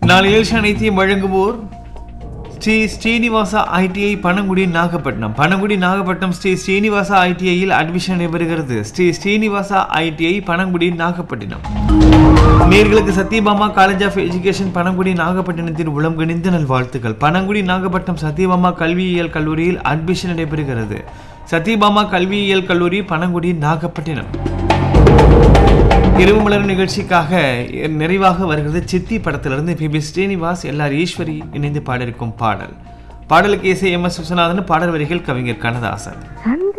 நாளை நிகழ்ச்சி அனைத்தையும் வழங்குவோர் ஸ்ரீ ஸ்ரீனிவாசா ஐடிஐ பனங்குடி நாகப்பட்டினம் பனங்குடி நாகப்பட்டினம் ஸ்ரீ ஸ்ரீனிவாசா ஐடிஐயில் அட்மிஷன் நடைபெறுகிறது ஸ்ரீ ஸ்ரீனிவாசா ஐடிஐ பனங்குடி நாகப்பட்டினம் நேர்களுக்கு Sathyabama college of education Panangudi நாகப்பட்டினத்தின் உளம் கணிந்த நல்வாழ்த்துக்கள் பனங்குடி நாகப்பட்டினம் சத்யபாமா கல்வியியல் கல்லூரியில் அட்மிஷன் நடைபெறுகிறது சத்யபாமா கல்வியியல் கல்லூரி பனங்குடி நாகப்பட்டினம் இரவு மலர் நிகழ்ச்சிக்காக நிறைவாக வருகிறது சித்தி படத்திலிருந்து P B Srinivas LR Eswari இணைந்து பாடியிருக்கும் பாடல் பாடலுக்கு இசை எம் எஸ் விஸ்வநாதன் பாடல் வரிகள் கவிஞர் கண்ணதாசன் சந்த